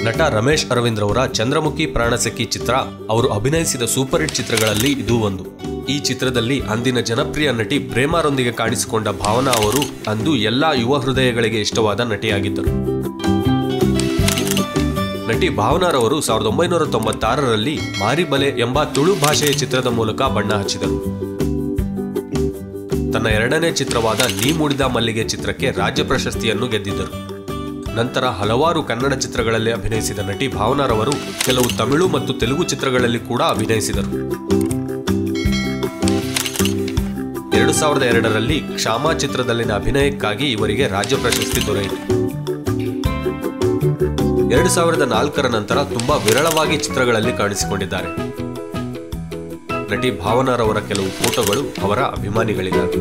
ನಟ ರಮೇಶ್ ಅರವಿಂದ್ ರವರ ಚಂದ್ರಮುಖಿ ಪ್ರಾಣಸಖಿ ಚಿತ್ರ ಅವರು ಅಭಿನಯಿಸಿದ ಸೂಪರ್ ಹಿಟ್ ಚಿತ್ರಗಳಲ್ಲಿ ಇದು ಒಂದು ಈ ಚಿತ್ರದಲ್ಲಿ ಅಂದಿನ ಜನಪ್ರಿಯ ನಟಿ ಪ್ರೇಮಾರೊಂದಿಗೆ ಕಾಣಿಸಿಕೊಂಡ ಭಾವನಾ ಅವರು ಅಂದು ಎಲ್ಲಾ ಯುವ ಹೃದಯಗಳಿಗೆ ಇಷ್ಟವಾದ ನಟಿಯಾಗಿದ್ದರು ನಟಿ ಭಾವನಾರವರು ಸಾವಿರದ ಒಂಬೈನೂರ ತೊಂಬತ್ತಾರರಲ್ಲಿ ಮಾರಿಬಲೆ ಎಂಬ ತುಳು ಭಾಷೆಯ ಚಿತ್ರದ ಮೂಲಕ ಬಣ್ಣ ಹಚ್ಚಿದರು ತನ್ನ ಎರಡನೇ ಚಿತ್ರವಾದ ನೀ ಮೂಡಿದ ಮಲ್ಲಿಗೆ ಚಿತ್ರಕ್ಕೆ ರಾಜ್ಯ ಪ್ರಶಸ್ತಿಯನ್ನು ಗೆದ್ದಿದ್ದರು ನಂತರ ಹಲವಾರು ಕನ್ನಡ ಚಿತ್ರಗಳಲ್ಲಿ ಅಭಿನಯಿಸಿದ ನಟಿ ಭಾವನಾರವರು ಕೆಲವು ತಮಿಳು ಮತ್ತು ತೆಲುಗು ಚಿತ್ರಗಳಲ್ಲಿ ಕೂಡ ಅಭಿನಯಿಸಿದರು ಎರಡು ಸಾವಿರದ ಎರಡರಲ್ಲಿ ಕ್ಷಾಮ ಚಿತ್ರದಲ್ಲಿನ ಅಭಿನಯಕ್ಕಾಗಿ ಇವರಿಗೆ ರಾಜ್ಯ ಪ್ರಶಸ್ತಿ ದೊರೆಯಿತು ಎರಡು ಸಾವಿರದ ನಾಲ್ಕರ ನಂತರ ತುಂಬಾ ವಿರಳವಾಗಿ ಚಿತ್ರಗಳಲ್ಲಿ ಕಾಣಿಸಿಕೊಂಡಿದ್ದಾರೆ ನಟಿ ಭಾವನಾರವರ ಕೆಲವು ಫೋಟೋಗಳು ಅವರ ಅಭಿಮಾನಿಗಳಿಗಾಗಿ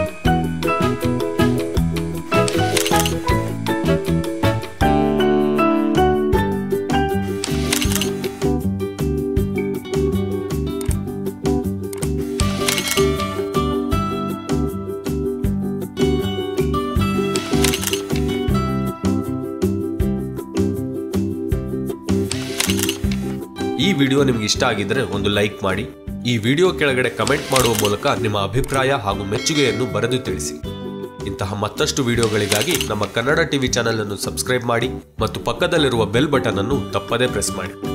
ಈ ವಿಡಿಯೋ ನಿಮ್ಗೆ ಇಷ್ಟ ಆಗಿದ್ರೆ ಒಂದು ಲೈಕ್ ಮಾಡಿ ಈ ವಿಡಿಯೋ ಕೆಳಗಡೆ ಕಮೆಂಟ್ ಮಾಡುವ ಮೂಲಕ ನಿಮ್ಮ ಅಭಿಪ್ರಾಯ ಹಾಗೂ ಮೆಚ್ಚುಗೆಯನ್ನು ಬರೆದು ತಿಳಿಸಿ ಇಂತಹ ಮತ್ತಷ್ಟು ವಿಡಿಯೋಗಳಿಗಾಗಿ ನಮ್ಮ ಕನ್ನಡ ಟಿವಿ ಚಾನೆಲ್ ಅನ್ನು ಸಬ್ಸ್ಕ್ರೈಬ್ ಮಾಡಿ ಮತ್ತು ಪಕ್ಕದಲ್ಲಿರುವ ಬೆಲ್ ಬಟನ್ ಅನ್ನು ತಪ್ಪದೇ ಪ್ರೆಸ್ ಮಾಡಿ